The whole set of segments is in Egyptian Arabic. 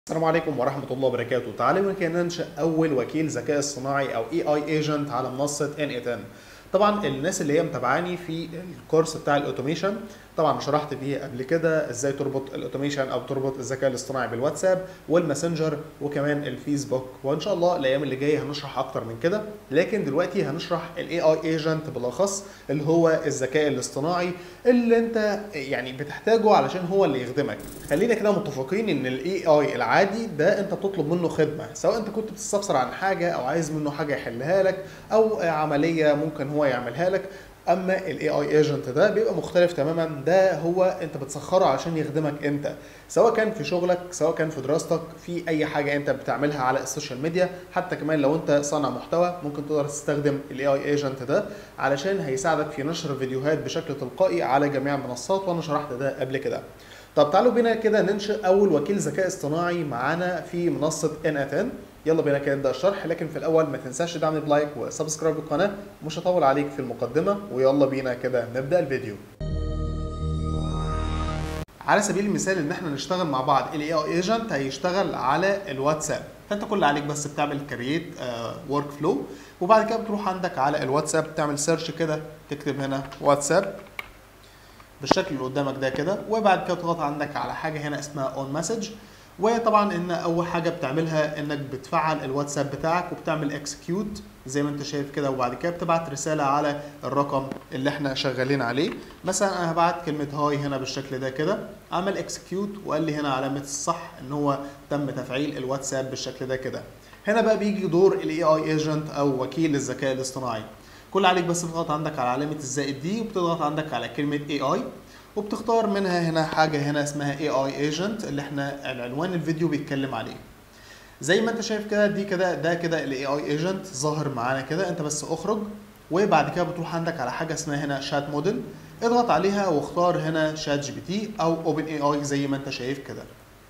السلام عليكم ورحمة الله وبركاته تعالوا يمكن ننشئ أول وكيل ذكاء اصطناعي أو اي اي ايجنت على منصة ان 10 طبعا الناس اللي هي متابعاني في الكورس بتاع الاوتوميشن طبعا شرحت فيه قبل كده ازاي تربط الاوتوميشن او تربط الذكاء الاصطناعي بالواتساب والماسنجر وكمان الفيسبوك وان شاء الله الايام اللي جايه هنشرح اكتر من كده لكن دلوقتي هنشرح الاي اي ايجنت بالاخص اللي هو الذكاء الاصطناعي اللي انت يعني بتحتاجه علشان هو اللي يخدمك خلينا كده متفقين ان الاي اي العادي ده انت بتطلب منه خدمه سواء انت كنت بتستفسر عن حاجه او عايز منه حاجه يحلها لك او عمليه ممكن هو يعملها لك اما الاي اي ايجنت ده بيبقى مختلف تماما ده هو انت بتسخره عشان يخدمك انت سواء كان في شغلك سواء كان في دراستك في اي حاجه انت بتعملها على السوشيال ميديا حتى كمان لو انت صانع محتوى ممكن تقدر تستخدم الاي اي ايجنت ده علشان هيساعدك في نشر فيديوهات بشكل تلقائي على جميع المنصات وانا شرحت ده قبل كده طب تعالوا بينا كده ننشئ اول وكيل ذكاء اصطناعي معانا في منصه ان 10 يلا بينا كده نبدا الشرح لكن في الاول ما تنساش تدعمني بلايك وسبسكرايب للقناه مش هطول عليك في المقدمه ويلا بينا كده نبدا الفيديو على سبيل المثال ان احنا نشتغل مع بعض الاي اي ايجنت هيشتغل على الواتساب فانت كل اللي عليك بس بتعمل كرييت ورك فلو وبعد كده بتروح عندك على الواتساب تعمل سيرش كده تكتب هنا واتساب بالشكل اللي قدامك ده كده وبعد كده تضغط عندك على حاجه هنا اسمها اون مسج وطبعا ان اول حاجه بتعملها انك بتفعل الواتساب بتاعك وبتعمل اكسكيوت زي ما انت شايف كده وبعد كده بتبعت رساله على الرقم اللي احنا شغالين عليه مثلا انا هبعت كلمه هاي هنا بالشكل ده كده عمل اكسكيوت وقال لي هنا علامه الصح ان هو تم تفعيل الواتساب بالشكل ده كده هنا بقى بيجي دور الاي اي ايجنت او وكيل الذكاء الاصطناعي كل عليك بس بتضغط عندك على علامه الزائد دي وبتضغط عندك على كلمه اي اي وبتختار منها هنا حاجه هنا اسمها اي اي ايجنت اللي احنا العنوان الفيديو بيتكلم عليه زي ما انت شايف كده دي كده ده كده الاي اي ايجنت ظاهر معانا كده انت بس اخرج وبعد كده بتروح عندك على حاجه اسمها هنا شات موديل اضغط عليها واختار هنا شات جي بي تي او اوبن اي اي زي ما انت شايف كده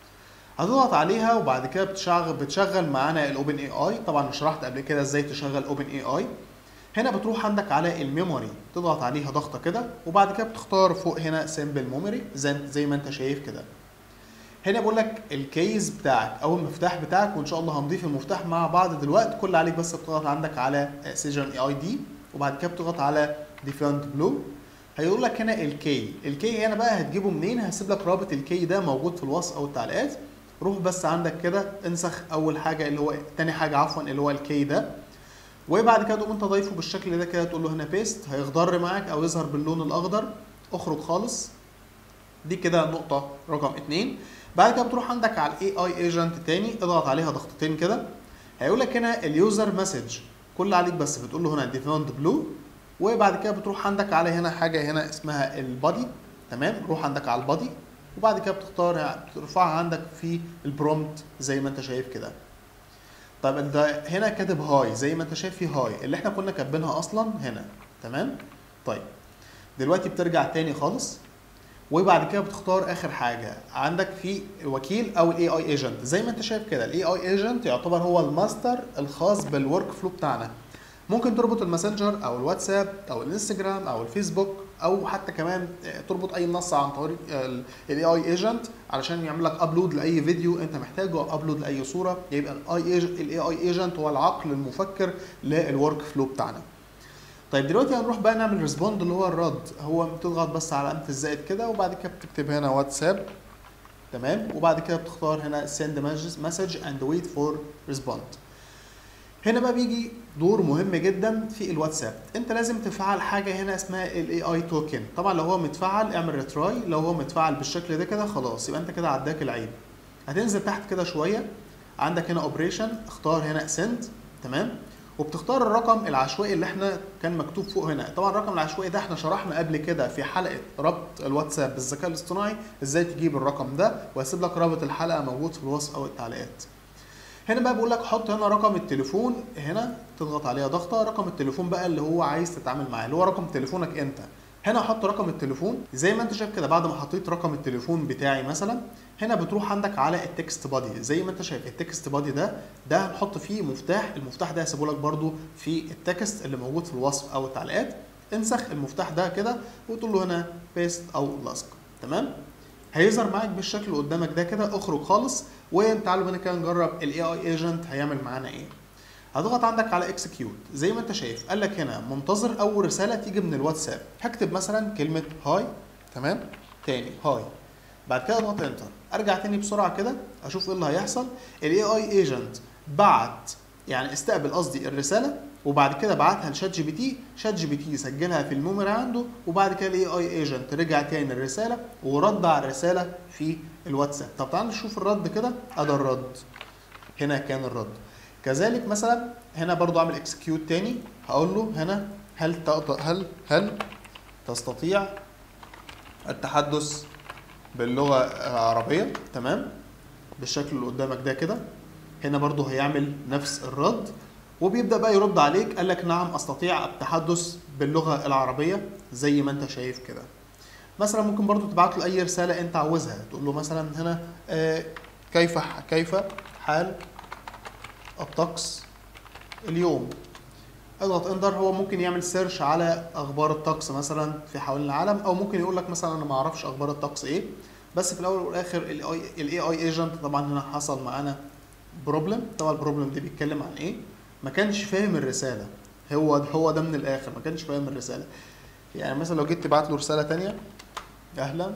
هتضغط عليها وبعد كده بتشغل بتشغل معانا الاوبن اي اي طبعا شرحت قبل كده ازاي تشغل اوبن اي اي هنا بتروح عندك على الميموري تضغط عليها ضغطه كده وبعد كده بتختار فوق هنا سيمبل ميموري زي, زي ما انت شايف كده هنا بقول لك الكيس بتاعك او المفتاح بتاعك وان شاء الله هنضيف المفتاح مع بعض دلوقتي كل عليك بس بتضغط عندك على سيجن اي اي دي وبعد كده بتضغط على ديفاند بلو هيقول لك هنا الكي الكي هنا بقى هتجيبه منين هسيب لك رابط الكي ده موجود في الوصف او التعليقات روح بس عندك كده انسخ اول حاجه اللي هو تاني حاجه عفوا اللي هو الكي ده وبعد كده تقوم انت ضايفه بالشكل ده كده تقول له هنا بيست هيخضر معاك او يظهر باللون الاخضر اخرج خالص دي كده نقطه رقم اتنين بعد كده بتروح عندك على الاي اي ايجنت تاني اضغط عليها ضغطتين كده هيقول لك هنا اليوزر مسج كل عليك بس بتقول له هنا ديفاند بلو وبعد كده بتروح عندك على هنا حاجه هنا اسمها البادي تمام روح عندك على البادي وبعد كده بتختار بترفعها عندك في البرومبت زي ما انت شايف كده طيب انت هنا كاتب هاي زي ما انت شايف في هاي اللي احنا كنا كاتبينها اصلا هنا تمام طيب دلوقتي بترجع تاني خالص وبعد كده بتختار اخر حاجه عندك في الوكيل او الاي اي ايجنت زي ما انت شايف كده الاي اي ايجنت يعتبر هو الماستر الخاص بالورك فلو بتاعنا ممكن تربط الماسنجر او الواتساب او الانستجرام او الفيسبوك او حتى كمان تربط اي منصه عن طريق الاي اي ايجنت علشان يعمل لك ابلود لاي فيديو انت محتاجه او ابلود لاي صوره يبقى الاي الاي اي ايجنت هو العقل المفكر للورك فلو بتاعنا طيب دلوقتي هنروح بقى نعمل ريسبوند اللي هو الرد هو بتضغط بس على علامه الزائد كده وبعد كده بتكتب هنا واتساب تمام وبعد كده بتختار هنا send message and wait for respond هنا بقى بيجي دور مهم جدا في الواتساب انت لازم تفعل حاجه هنا اسمها الاي اي توكن طبعا لو هو متفعل اعمل ريتراي لو هو متفعل بالشكل ده كده خلاص يبقى انت كده عداك العيب هتنزل تحت كده شويه عندك هنا اوبريشن اختار هنا سند تمام وبتختار الرقم العشوائي اللي احنا كان مكتوب فوق هنا طبعا الرقم العشوائي ده احنا شرحنا قبل كده في حلقه ربط الواتساب بالذكاء الاصطناعي ازاي تجيب الرقم ده وهسيب لك رابط الحلقه موجود في الوصف او التعليقات هنا بقى بيقول لك حط هنا رقم التليفون هنا تضغط عليها ضغطه رقم التليفون بقى اللي هو عايز تتعامل معاه اللي هو رقم تليفونك انت هنا احط رقم التليفون زي ما انت شايف كده بعد ما حطيت رقم التليفون بتاعي مثلا هنا بتروح عندك على التكست بادي زي ما انت شايف التكست بادي ده ده هنحط فيه مفتاح المفتاح ده هسيبه لك برده في التكست اللي موجود في الوصف او التعليقات انسخ المفتاح ده كده وتقول له هنا بيست او لصق تمام هيظهر معاك بالشكل اللي قدامك ده كده اخرج خالص وتعالوا بينا كده نجرب الاي اي ايجنت هيعمل معانا ايه هضغط عندك على اكسكيوت زي ما انت شايف قال لك هنا منتظر اول رساله تيجي من الواتساب هكتب مثلا كلمه هاي تمام تاني هاي بعد كده اضغط انتر ارجع تاني بسرعه كده اشوف ايه اللي هيحصل الاي اي ايجنت بعت يعني استقبل قصدي الرساله وبعد كده بعتها لشات جي بي تي شات جي بي تي سجلها في الميموري عنده وبعد كده الاي اي ايجنت رجع تاني الرساله ورد على الرساله في الواتساب طب تعال نشوف الرد كده ادي الرد هنا كان الرد كذلك مثلا هنا برضو اعمل اكسكيوت تاني هقول له هنا هل تقدر هل هل تستطيع التحدث باللغه العربيه تمام بالشكل اللي قدامك ده كده هنا برضو هيعمل نفس الرد وبيبدا بقى يرد عليك قال لك نعم استطيع التحدث باللغه العربيه زي ما انت شايف كده مثلا ممكن برضو تبعت له اي رساله انت عاوزها تقول له مثلا هنا آه كيف كيف حال الطقس اليوم اضغط انتر هو ممكن يعمل سيرش على اخبار الطقس مثلا في حوالين العالم او ممكن يقول لك مثلا انا ما اعرفش اخبار الطقس ايه بس في الاول والاخر الاي اي ايجنت طبعا هنا حصل معانا بروبلم طبعا البروبلم دي بيتكلم عن ايه ما كانش فاهم الرساله هو هو ده من الاخر ما كانش فاهم الرساله يعني مثلا لو جيت تبعت له رساله تانية اهلا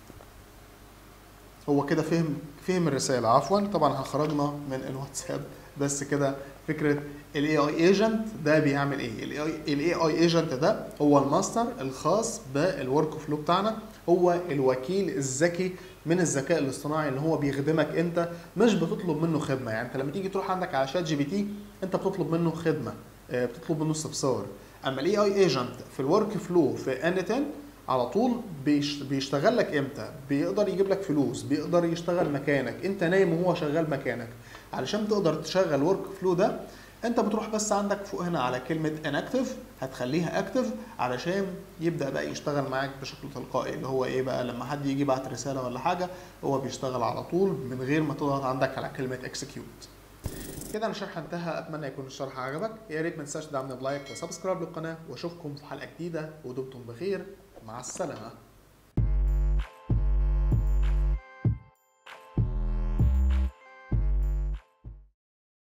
هو كده فهم فهم الرساله عفوا طبعا خرجنا من الواتساب بس كده فكره الاي اي ايجنت ده بيعمل ايه الاي اي ايجنت ده هو الماستر الخاص بالورك فلو بتاعنا هو الوكيل الذكي من الذكاء الاصطناعي اللي هو بيخدمك انت مش بتطلب منه خدمه يعني انت لما تيجي تروح عندك على شات جي بي تي انت بتطلب منه خدمه بتطلب منه استفسار اما الاي اي ايجنت في الورك فلو في انتن على طول بيشتغل لك امتى بيقدر يجيب لك فلوس بيقدر يشتغل مكانك انت نايم وهو شغال مكانك علشان تقدر تشغل ورك فلو ده انت بتروح بس عندك فوق هنا على كلمه انكتف هتخليها اكتف علشان يبدا بقى يشتغل معاك بشكل تلقائي اللي هو ايه بقى لما حد يجي يبعت رساله ولا حاجه هو بيشتغل على طول من غير ما تضغط عندك على كلمه اكسكيوت كده انا الشرح انتهى اتمنى يكون الشرح عجبك يا ريت ما تنساش تدعمنا بلايك وسبسكرايب للقناه واشوفكم في حلقه جديده ودمتم بخير مع السلامه